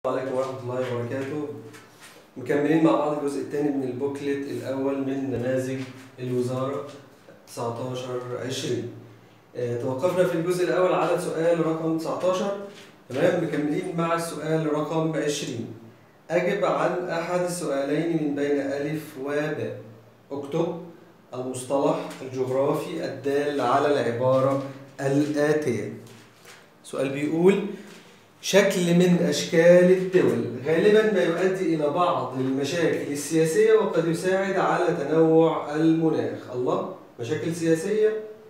عليكم ورحمة الله وبركاته مكملين مع بعض الجزء الثاني من البوكلت الأول من نماذج الوزارة 19 20 آه، توقفنا في الجزء الأول على سؤال رقم 19 تمام مكملين مع السؤال رقم 20 أجب عن أحد السؤالين من بين ألف وباء اكتب المصطلح الجغرافي الدال على العبارة الآتية سؤال بيقول شكل من أشكال الدول غالبا ما يؤدي إلى بعض المشاكل السياسية وقد يساعد على تنوع المناخ الله مشاكل سياسية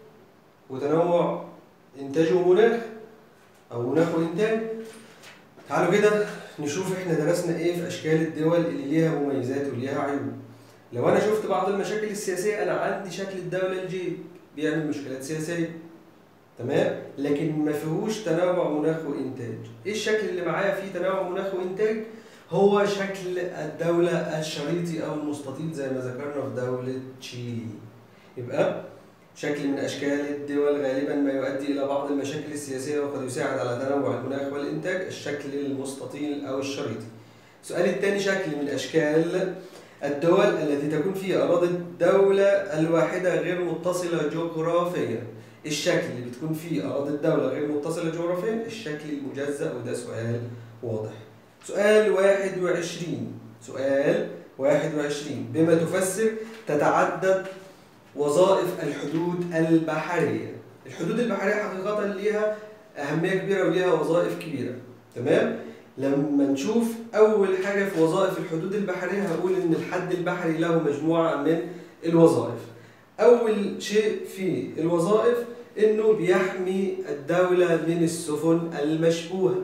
وتنوع إنتاج ومناخ أو مناخ وإنتاج تعالوا كده نشوف إحنا درسنا إيه في أشكال الدول اللي ليها مميزات وليها عيوب لو أنا شفت بعض المشاكل السياسية أنا عندي شكل الدولة الجيد بيعمل مشكلات سياسية تمام لكن ما فيهوش تنوع مناخ وانتاج ايه الشكل اللي معايا فيه تنوع مناخ وانتاج هو شكل الدولة الشريطي او المستطيل زي ما ذكرنا في دولة تشيلي يبقى شكل من اشكال الدول غالبا ما يؤدي الى بعض المشاكل السياسية وقد يساعد على تنوع المناخ والانتاج الشكل المستطيل او الشريطي السؤال الثاني شكل من اشكال الدول التي تكون فيها اراضي الدولة الواحدة غير متصلة جغرافيا الشكل اللي بتكون فيه أراضي الدولة غير متصلة جغرافيا الشكل المجزأ وده سؤال واضح سؤال 21 سؤال 21 بما تفسر تتعدد وظائف الحدود البحرية الحدود البحرية حقيقة ليها أهمية كبيرة وليها وظائف كبيرة تمام لما نشوف أول حاجة في وظائف الحدود البحرية هقول إن الحد البحري له مجموعة من الوظائف أول شيء في الوظائف إنه بيحمي الدولة من السفن المشبوهة.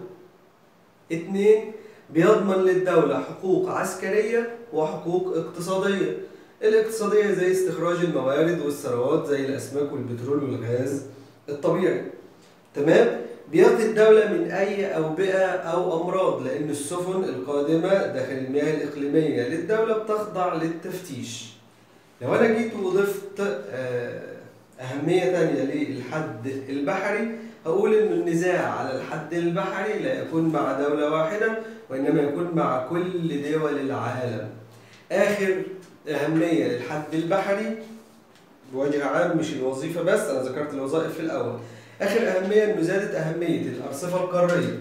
اتنين بيضمن للدولة حقوق عسكرية وحقوق اقتصادية. الاقتصادية زي استخراج الموارد والثروات زي الأسماك والبترول والغاز الطبيعي. تمام؟ بيقي الدولة من أي أوبئة أو أمراض لأن السفن القادمة داخل المياه الإقليمية للدولة بتخضع للتفتيش. لو أنا جيت وضفت آه أهمية تانية للحد البحري هقول إن النزاع على الحد البحري لا يكون مع دولة واحدة وإنما يكون مع كل دول العالم. آخر أهمية للحد البحري بوجه عام مش الوظيفة بس أنا ذكرت الوظائف في الأول. آخر أهمية إنه زادت أهمية الأرصفة القارية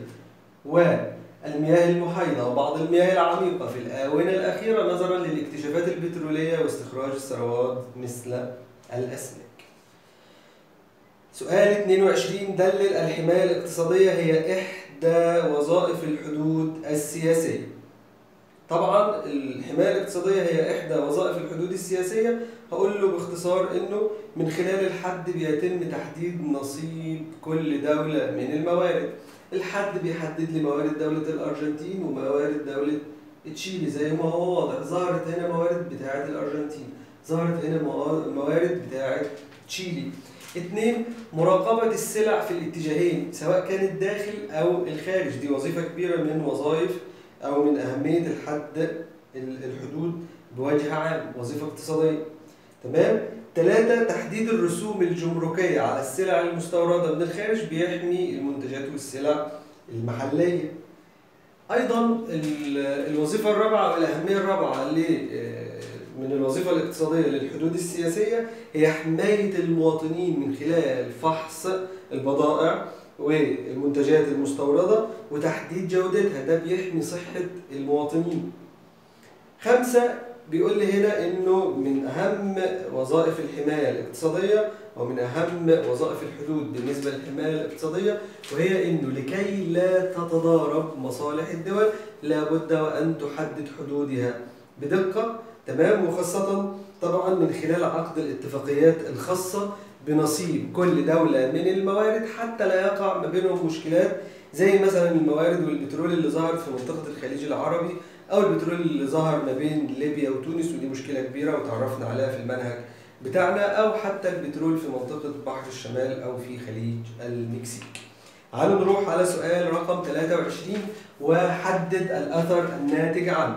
والمياه المحيطة وبعض المياه العميقة في الآونة الأخيرة نظرا للاكتشافات البترولية واستخراج الثروات مثل الأسماك. سؤال 22 دلل الحماية الاقتصادية هي إحدى وظائف الحدود السياسية. طبعا الحماية الاقتصادية هي إحدى وظائف الحدود السياسية هقول له باختصار إنه من خلال الحد بيتم تحديد نصيب كل دولة من الموارد. الحد بيحدد لي موارد دولة الأرجنتين وموارد دولة تشيلي زي ما هو واضح ظهرت هنا موارد بتاعة الأرجنتين ظهرت هنا موارد بتاعة تشيلي. اثنين مراقبة السلع في الاتجاهين سواء كانت داخل أو الخارج دي وظيفة كبيرة من وظائف أو من أهمية الحد الحدود بوجه عام وظيفة اقتصادية تمام ثلاثة تحديد الرسوم الجمركية على السلع المستوردة من الخارج بيحمي المنتجات والسلع المحلية أيضا الوظيفة الرابعة والأهمية الرابعة من الوظيفة الاقتصادية للحدود السياسية هي حماية المواطنين من خلال فحص البضائع والمنتجات المستوردة وتحديد جودتها ده بيحمي صحة المواطنين. خمسة بيقول لي هنا إنه من أهم وظائف الحماية الاقتصادية ومن أهم وظائف الحدود بالنسبة للحماية الاقتصادية وهي إنه لكي لا تتضارب مصالح الدول لابد وأن تحدد حدودها بدقة تمام وخاصة طبعا من خلال عقد الاتفاقيات الخاصة بنصيب كل دولة من الموارد حتى لا يقع ما بينهم مشكلات زي مثلا الموارد والبترول اللي ظهر في منطقة الخليج العربي أو البترول اللي ظهر ما بين ليبيا وتونس ودي مشكلة كبيرة وتعرفنا عليها في المنهج بتاعنا أو حتى البترول في منطقة بحر الشمال أو في خليج المكسيك. تعالوا نروح على سؤال رقم 23 وحدد الأثر الناتج عنه.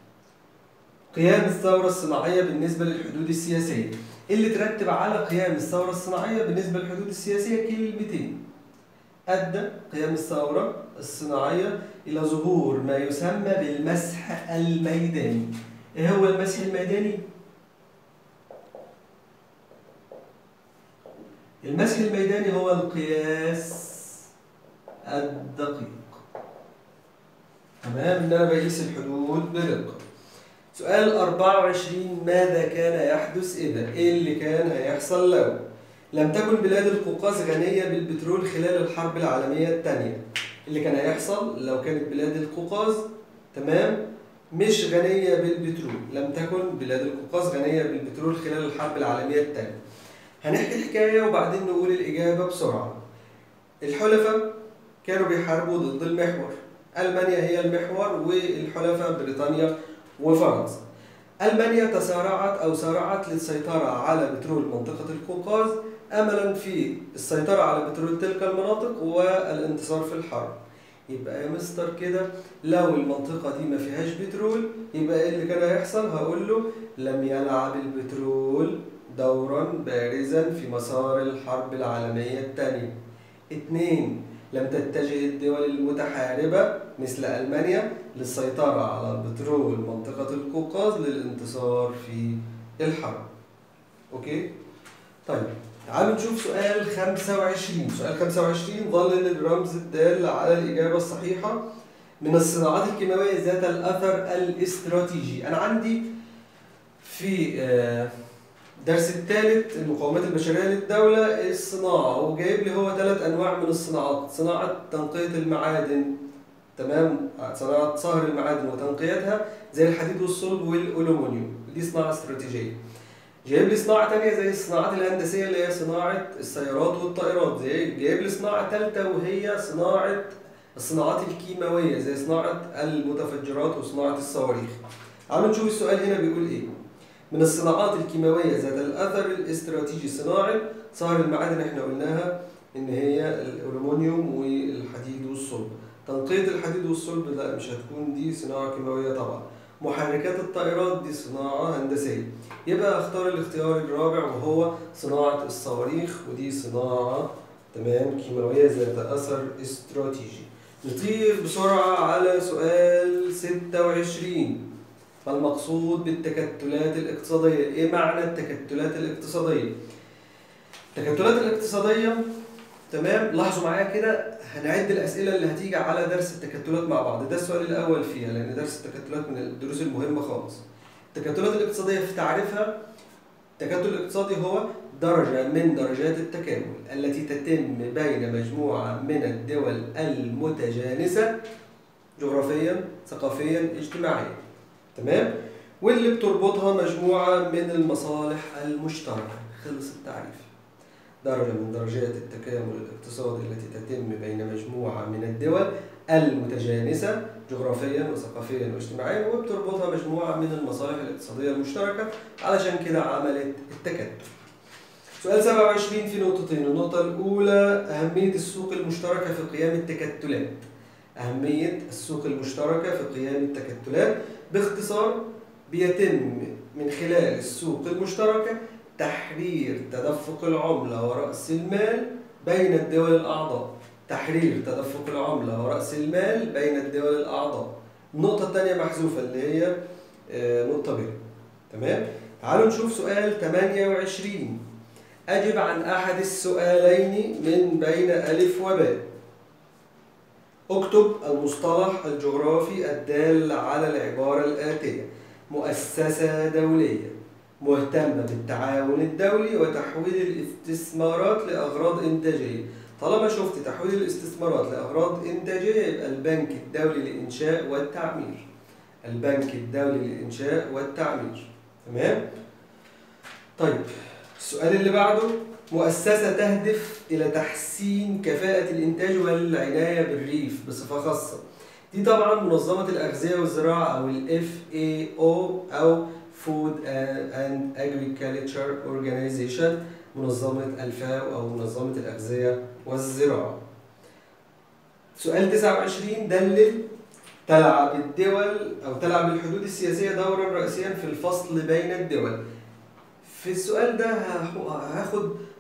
قيام الثورة الصناعية بالنسبة للحدود السياسية اللي ترتب على قيام الثورة الصناعية بالنسبة للحدود السياسية كلمتين أدى قيام الثورة الصناعية إلى ظهور ما يسمى بالمسح الميداني إيه هو المسح الميداني؟ المسح الميداني هو القياس الدقيق تمام ان انا بقيس الحدود بدقه سؤال 24 ماذا كان يحدث اذا ايه اللي كان هيحصل لو لم تكن بلاد القوقاز غنيه بالبترول خلال الحرب العالميه الثانيه اللي كان هيحصل لو كانت بلاد القوقاز تمام مش غنيه بالبترول لم تكن بلاد القوقاز غنيه بالبترول خلال الحرب العالميه الثانيه هنحكي الحكايه وبعدين نقول الاجابه بسرعه الحلفاء كانوا بيحاربوا ضد المحور ألمانيا هي المحور والحلفاء بريطانيا وفرنسا ألمانيا تسارعت أو سارعت للسيطرة على بترول منطقة القوقاز أملا في السيطرة على بترول تلك المناطق والانتصار في الحرب يبقى يا مستر كده لو المنطقة دي ما فيهاش بترول يبقى ايه اللي كان هيحصل؟ هقول له لم يلعب البترول دورا بارزا في مسار الحرب العالمية الثانية. اتنين لم تتجه الدول المتحاربة مثل ألمانيا للسيطرة على بترول منطقة القوقاز للانتصار في الحرب. أوكي؟ طيب تعالوا نشوف سؤال 25 سؤال 25 ظلل الرمز الدال على الإجابة الصحيحة من الصناعات الكيماوية ذات الأثر الاستراتيجي أنا عندي في آه، درس الثالث المقومات البشرية للدولة الصناعة وجايب لي هو ثلاث أنواع من الصناعات صناعة تنقية المعادن تمام صناعة صهر المعادن وتنقيتها زي الحديد والصلب والألومنيوم دي صناعة استراتيجية جايب لي صناعة تانية زي الصناعات الهندسية اللي هي صناعة السيارات والطائرات زي جايب لي صناعة تالتة وهي صناعة الصناعات الكيماوية زي صناعة المتفجرات وصناعة الصواريخ تعالوا نشوف السؤال هنا بيقول ايه من الصناعات الكيماوية ذات الأثر الاستراتيجي صناعي صهر المعادن احنا قلناها إن هي الألومنيوم والحديد والصلب تنقية الحديد والصلب لا مش هتكون دي صناعة كيماوية طبعا محركات الطائرات دي صناعة هندسية يبقى اختار الاختيار الرابع وهو صناعة الصواريخ ودي صناعة تمام كيماوية ذات أثر استراتيجي نطير بسرعة على سؤال 26 فالمقصود بالتكتلات الاقتصادية إيه معنى التكتلات الاقتصادية؟ التكتلات الاقتصادية تمام لاحظوا معايا كده هنعد الأسئلة اللي هتيجي على درس التكتلات مع بعض ده السؤال الأول فيها لأن درس التكتلات من الدروس المهمة خالص التكتلات الاقتصادية في تعريفها التكتل الاقتصادي هو درجة من درجات التكامل التي تتم بين مجموعة من الدول المتجانسة جغرافيا ثقافيا اجتماعيا تمام واللي بتربطها مجموعة من المصالح المشتركة خلص التعريف درجة من درجات التكامل الاقتصادي التي تتم بين مجموعة من الدول المتجانسة جغرافيا وثقافيا واجتماعيا وبتربطها مجموعة من المصالح الاقتصادية المشتركة علشان كده عملت التكتل سؤال 27 في نقطتين النقطة الأولى أهمية السوق المشتركة في قيام التكتلات أهمية السوق المشتركة في قيام التكتلات باختصار بيتم من خلال السوق المشتركة تحرير تدفق العملة ورأس المال بين الدول الأعضاء تحرير تدفق العملة ورأس المال بين الدول الأعضاء النقطة الثانية محذوفة اللي هي آه، نقطة ب تمام تعالوا نشوف سؤال 28 أجب عن أحد السؤالين من بين ألف وباء اكتب المصطلح الجغرافي الدال على العبارة الآتية مؤسسة دولية مهتمة بالتعاون الدولي وتحويل الاستثمارات لأغراض إنتاجية طالما شفت تحويل الاستثمارات لأغراض إنتاجية يبقى البنك الدولي للإنشاء والتعمير البنك الدولي للإنشاء والتعمير تمام؟ طيب السؤال اللي بعده مؤسسة تهدف إلى تحسين كفاءة الإنتاج والعناية بالريف بصفة خاصة دي طبعا منظمة الأغذية والزراعة أو ال FAO أو Food and Agriculture Organization منظمة الفاو أو منظمة الأغذية والزراعة سؤال 29 دلل تلعب الدول أو تلعب الحدود السياسية دورا رئيسيا في الفصل بين الدول في السؤال ده هاخد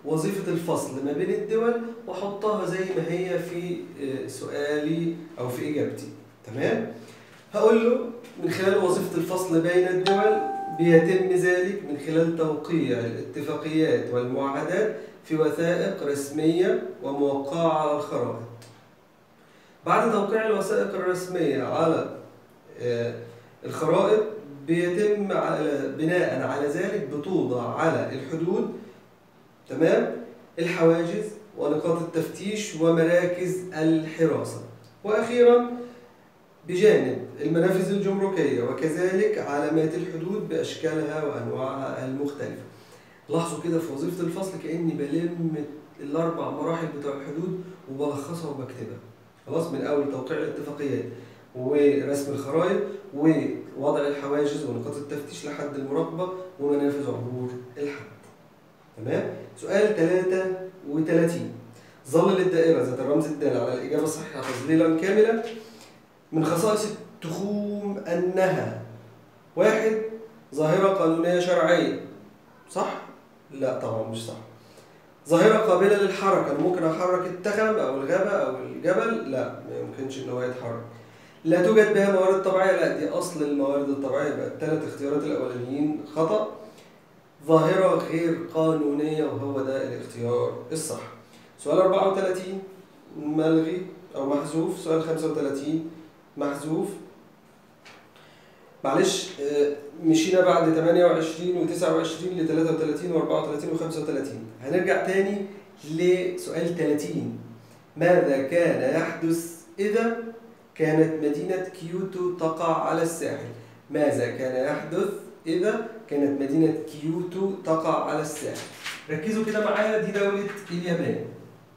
وظيفة الفصل ما بين الدول وأحطها زي ما هي في آه، سؤالي أو في إجابتي تمام؟ هقول له من خلال وظيفة الفصل بين الدول بيتم ذلك من خلال توقيع الاتفاقيات والمعاهدات في وثائق رسمية وموقعة على الخرائط بعد توقيع الوثائق الرسمية على آه، الخرائط بيتم على بناء على ذلك بتوضع على الحدود تمام الحواجز ونقاط التفتيش ومراكز الحراسة وأخيرا بجانب المنافذ الجمركية وكذلك علامات الحدود بأشكالها وأنواعها المختلفة لاحظوا كده في وظيفة الفصل كأني بلم الأربع مراحل بتوع الحدود وبلخصها وبكتبها خلاص من أول توقيع الاتفاقيات ورسم الخرائط ووضع الحواجز ونقاط التفتيش لحد المراقبة ومنافذ عبور الحد تمام سؤال 33 ظلل الدائرة ذات الرمز الدال على الإجابة الصحيحة تظليلا كاملا من خصائص التخوم أنها واحد ظاهرة قانونية شرعية صح؟ لا طبعا مش صح ظاهرة قابلة للحركة أنا ممكن أحرك التخم أو الغابة أو الجبل لا ما يمكنش إن هو يتحرك لا توجد بها موارد طبيعية لا دي أصل الموارد الطبيعية يبقى الثلاث اختيارات الأولانيين خطأ ظاهرة غير قانونية وهو ده الاختيار الصح سؤال 34 ملغي أو محذوف سؤال 35 محذوف معلش آه، مشينا بعد 28 و29 ل 33 و34 و35 هنرجع تاني لسؤال 30 ماذا كان يحدث إذا كانت مدينة كيوتو تقع على الساحل ماذا كان يحدث إذا كانت مدينة كيوتو تقع على الساحل ركزوا كده معايا دي دولة اليابان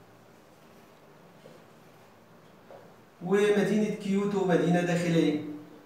ومدينة كيوتو مدينة داخلية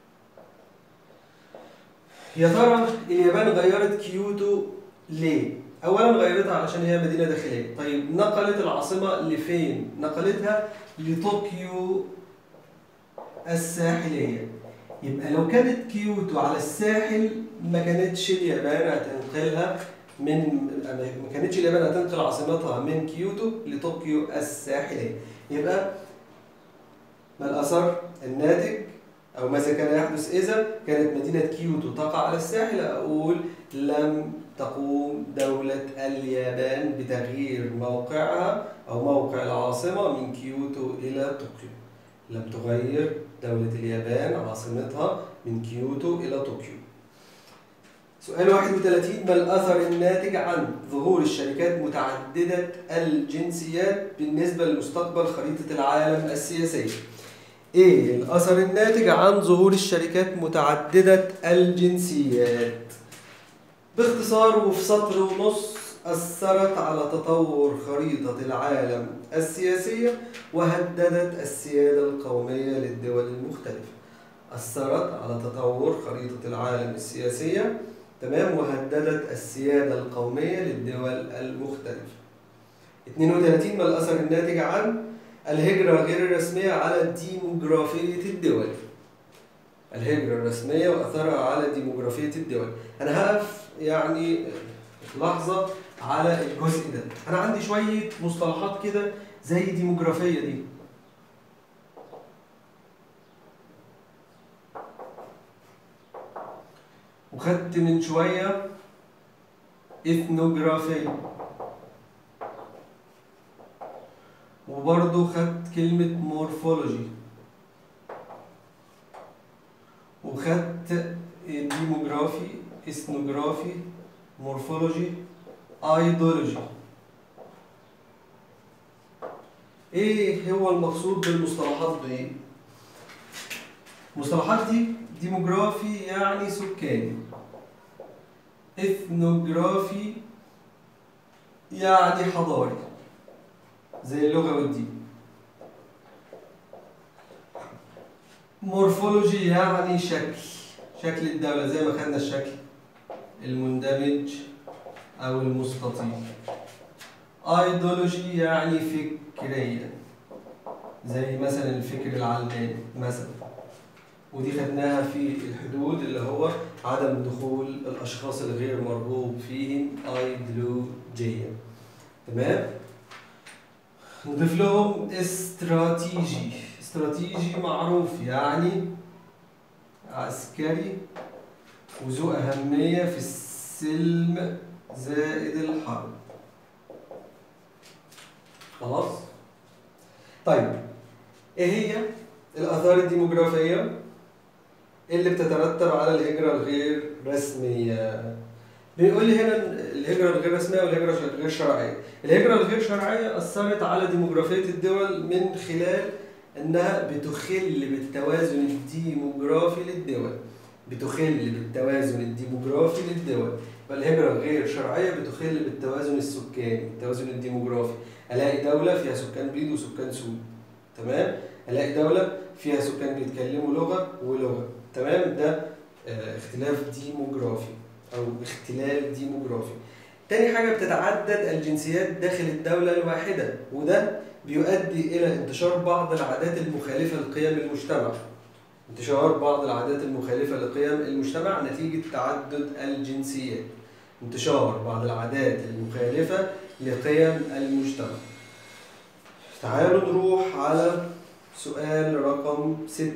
يا ترى اليابان غيرت كيوتو ليه؟ أولا غيرتها علشان هي مدينة داخلية طيب نقلت العاصمة لفين؟ نقلتها لطوكيو الساحلية يبقى لو كانت كيوتو على الساحل ما كانتش اليابان هتنقلها من ما كانتش اليابان هتنقل عاصمتها من كيوتو لطوكيو الساحلية يبقى ما الأثر الناتج أو ماذا كان يحدث إذا كانت مدينة كيوتو تقع على الساحل أقول لم تقوم دولة اليابان بتغيير موقعها أو موقع العاصمة من كيوتو إلى طوكيو لم تغير دولة اليابان عاصمتها من كيوتو إلى طوكيو سؤال 31 ما الأثر الناتج عن ظهور الشركات متعددة الجنسيات بالنسبة لمستقبل خريطة العالم السياسية؟ ايه الاثر الناتج عن ظهور الشركات متعددة الجنسيات باختصار وفي سطر ونص أثرت على تطور خريطة العالم السياسية وهددت السيادة القومية للدول المختلفة أثرت على تطور خريطة العالم السياسية تمام وهددت السيادة القومية للدول المختلفة 32 ما الأثر الناتج عن الهجرة غير الرسمية على ديموغرافية الدول الهجرة الرسمية وأثرها على ديموغرافية الدول أنا هقف يعني لحظة على الجزء ده أنا عندي شوية مصطلحات كده زي ديموغرافية دي وخدت من شوية إثنوغرافية وبرضه خدت كلمة مورفولوجي وخدت ديموغرافي اثنوغرافي مورفولوجي ايديولوجي ايه هو المقصود بالمصطلحات دي المصطلحات دي ديموغرافي يعني سكاني اثنوغرافي يعني حضاري زي اللغة والدين مورفولوجي يعني شكل شكل الدولة زي ما خدنا الشكل المندمج أو المستطيل ايديولوجي يعني فكريا زي مثلا الفكر العلماني مثلا ودي خدناها في الحدود اللي هو عدم دخول الأشخاص الغير مرغوب فيهم ايديولوجيا تمام نضيف لهم استراتيجي استراتيجي معروف يعني عسكري وذو أهمية في السلم زائد الحرب خلاص طيب ايه هي الآثار الديموغرافية اللي بتترتب على الهجرة الغير رسمية بيقول لي هنا الهجرة الغير رسمية والهجرة الغير شرعية الهجرة الغير شرعية أثرت على ديموغرافية الدول من خلال أنها بتخل بالتوازن الديموغرافي للدول بتخل بالتوازن الديموغرافي للدول فالهجرة الغير شرعية بتخل بالتوازن السكاني التوازن الديموغرافي ألاقي دولة فيها سكان بيض وسكان سود تمام ألاقي دولة فيها سكان بيتكلموا لغة ولغة تمام ده آه، اختلاف ديموغرافي أو اختلال ديموغرافي تاني حاجة بتتعدد الجنسيات داخل الدولة الواحدة وده بيؤدي إلى انتشار بعض العادات المخالفة لقيم المجتمع انتشار بعض العادات المخالفة لقيم المجتمع نتيجة تعدد الجنسيات انتشار بعض العادات المخالفة لقيم المجتمع تعالوا نروح على سؤال رقم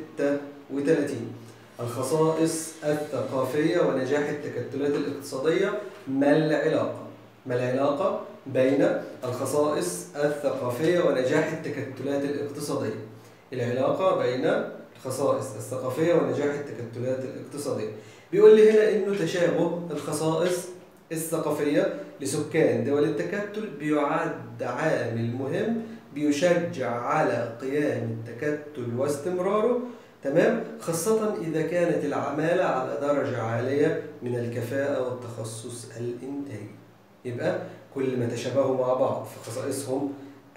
36 الخصائص الثقافية ونجاح التكتلات الاقتصادية ما العلاقة؟ ما العلاقة بين الخصائص الثقافية ونجاح التكتلات الاقتصادية؟ العلاقة بين الخصائص الثقافية ونجاح التكتلات الاقتصادية بيقول لي هنا إنه تشابه الخصائص الثقافية لسكان دول التكتل بيعد عامل مهم بيشجع على قيام التكتل واستمراره تمام خاصة إذا كانت العمالة على درجة عالية من الكفاءة والتخصص الإنتاجي يبقى كل ما تشابهوا مع بعض في خصائصهم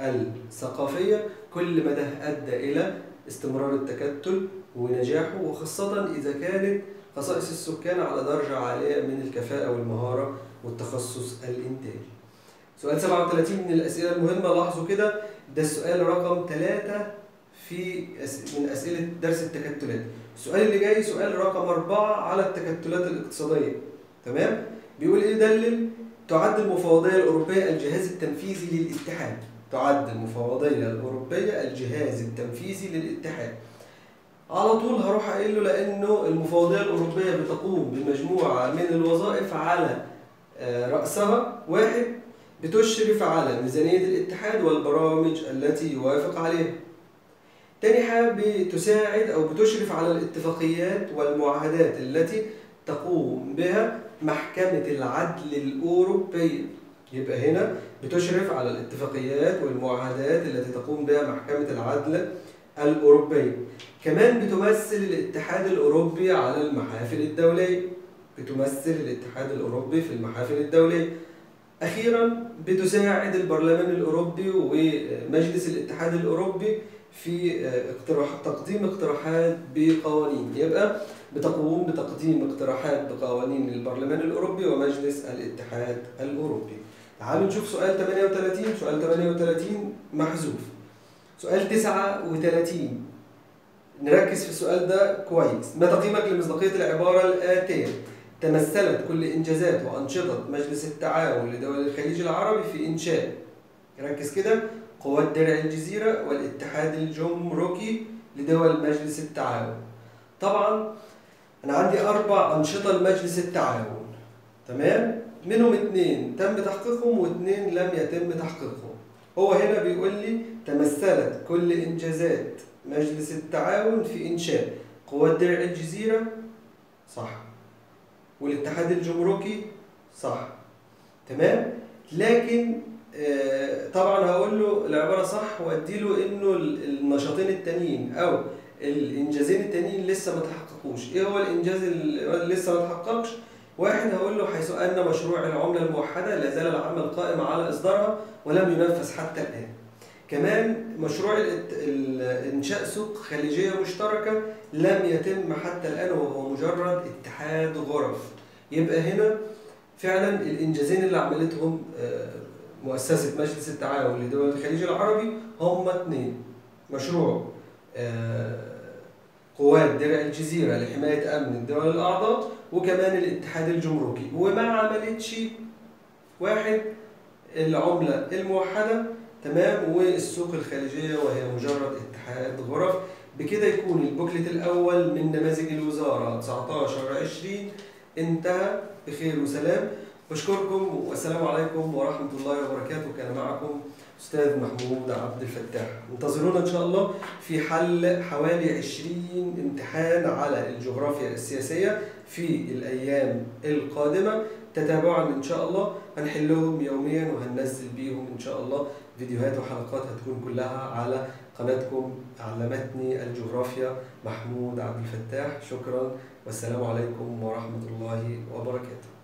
الثقافية كل ما ده أدى إلى استمرار التكتل ونجاحه وخاصة إذا كانت خصائص السكان على درجة عالية من الكفاءة والمهارة والتخصص الإنتاجي. سؤال 37 من الأسئلة المهمة لاحظوا كده ده السؤال رقم 3 في أس- من أسئلة درس التكتلات. السؤال اللي جاي سؤال رقم 4 على التكتلات الاقتصادية. تمام؟ بيقول إيه دلل تعد المفوضية الأوروبية الجهاز التنفيذي للاتحاد. تعد المفوضية الأوروبية الجهاز التنفيذي للاتحاد. على طول هروح قايل له لانه المفوضيه الاوروبيه بتقوم بمجموعه من الوظائف على آه، راسها واحد بتشرف على ميزانيه الاتحاد والبرامج التي يوافق عليها. تاني حاجه بتساعد او بتشرف على الاتفاقيات والمعاهدات التي تقوم بها محكمه العدل الاوروبيه. يبقى هنا بتشرف على الاتفاقيات والمعاهدات التي تقوم بها محكمه العدل الأوروبية كمان بتمثل الاتحاد الأوروبي على المحافل الدولية بتمثل الاتحاد الأوروبي في المحافل الدولية أخيرا بتساعد البرلمان الأوروبي ومجلس الاتحاد الأوروبي في اقتراح تقديم اقتراحات بقوانين يبقى بتقوم بتقديم اقتراحات بقوانين للبرلمان الأوروبي ومجلس الاتحاد الأوروبي تعالوا نشوف سؤال 38 سؤال 38 محذوف سؤال 39 نركز في السؤال ده كويس ما تقييمك لمصداقية العبارة الآتية تمثلت كل إنجازات وأنشطة مجلس التعاون لدول الخليج العربي في إنشاء ركز كده قوات درع الجزيرة والاتحاد الجمركي لدول مجلس التعاون طبعا أنا عندي أربع أنشطة لمجلس التعاون تمام منهم اتنين تم تحقيقهم واتنين لم يتم تحقيقهم هو هنا بيقول لي تمثلت كل إنجازات مجلس التعاون في إنشاء قوات درع الجزيرة صح والاتحاد الجمركي صح تمام لكن آه، طبعا هقول له العبارة صح وادي له انه ال- النشاطين التانيين او الانجازين التانيين لسه ما تحققوش ايه هو الانجاز اللي لسه ما تحققش واحد هقول له حيث ان مشروع العملة الموحدة لا زال العمل قائم على اصدارها ولم ينفذ حتى الان كمان مشروع الات- ال- انشاء سوق خليجيه مشتركه لم يتم حتى الان وهو مجرد اتحاد غرف يبقى هنا فعلا الانجازين اللي عملتهم آه، مؤسسه مجلس التعاون لدول الخليج العربي هم اثنين مشروع آه، قوات درع الجزيره لحمايه امن الدول الاعضاء وكمان الاتحاد الجمركي وما عملتش واحد العملة الموحدة تمام والسوق الخارجية وهي مجرد اتحاد غرف بكده يكون البوكلت الأول من نماذج الوزارة 19 20 انتهى بخير وسلام بشكركم والسلام عليكم ورحمة الله وبركاته كان معكم أستاذ محمود عبد الفتاح انتظرونا إن شاء الله في حل حوالي 20 امتحان على الجغرافيا السياسية في الأيام القادمة تتابعا إن شاء الله هنحلهم يوميا وهننزل بيهم إن شاء الله فيديوهات وحلقات هتكون كلها على قناتكم علمتني الجغرافيا محمود عبد الفتاح شكرا والسلام عليكم ورحمة الله وبركاته